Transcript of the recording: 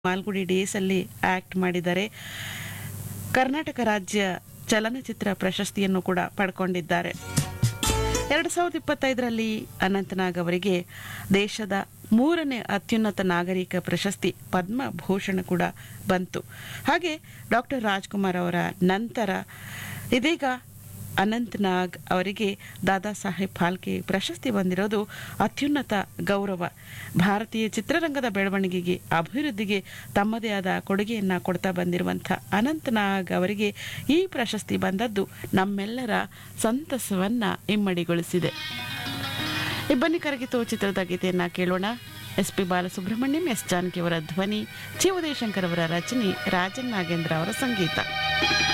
ಮಾಲ್ಗುಡಿ ಡೇಸಲ್ಲಿ ಆಕ್ಟ್ ಮಾಡಿದ್ದಾರೆ ಕರ್ನಾಟಕ ರಾಜ್ಯ ಚಲನಚಿತ್ರ ಪ್ರಶಸ್ತಿಯನ್ನು ಕೂಡ ಪಡ್ಕೊಂಡಿದ್ದಾರೆ ಎರಡು ಸಾವಿರದ ಇಪ್ಪತ್ತೈದರಲ್ಲಿ ಅನಂತನಾಗ್ ಅವರಿಗೆ ದೇಶದ ಮೂರನೇ ಅತ್ಯುನ್ನತ ನಾಗರಿಕ ಪ್ರಶಸ್ತಿ ಪದ್ಮಭೂಷಣ ಕೂಡ ಬಂತು ಹಾಗೆ ಡಾಕ್ಟರ್ ರಾಜ್ಕುಮಾರ್ ಅವರ ನಂತರ ಇದೀಗ ಅನಂತನಾಗ್ ಅವರಿಗೆ ದಾದಾ ಸಾಹೇಬ್ ಫಾಲ್ಕೆ ಪ್ರಶಸ್ತಿ ಬಂದಿರೋದು ಅತ್ಯುನ್ನತ ಗೌರವ ಭಾರತೀಯ ಚಿತ್ರರಂಗದ ಬೆಳವಣಿಗೆಗೆ ಅಭಿವೃದ್ಧಿಗೆ ತಮ್ಮದೇ ಆದ ಕೊಡುಗೆಯನ್ನ ಕೊಡ್ತಾ ಬಂದಿರುವಂಥ ಅನಂತನಾಗ್ ಅವರಿಗೆ ಈ ಪ್ರಶಸ್ತಿ ಬಂದದ್ದು ನಮ್ಮೆಲ್ಲರ ಸಂತಸವನ್ನ ಇಮ್ಮಡಿಗೊಳಿಸಿದೆ ಇಬ್ಬನಿ ಕರಗಿತು ಚಿತ್ರದ ಗೀತೆಯನ್ನ ಕೇಳೋಣ S P Balasubrahmanyam S Janaki ಅವರ ಧ್ವನಿ ಜಿ ಉದಯಶಂಕರ್ ಅವರ ರಚನೆ ರಾಜನ್ ನಾಗೇಂದ್ರ ಅವರ ಸಂಗೀತ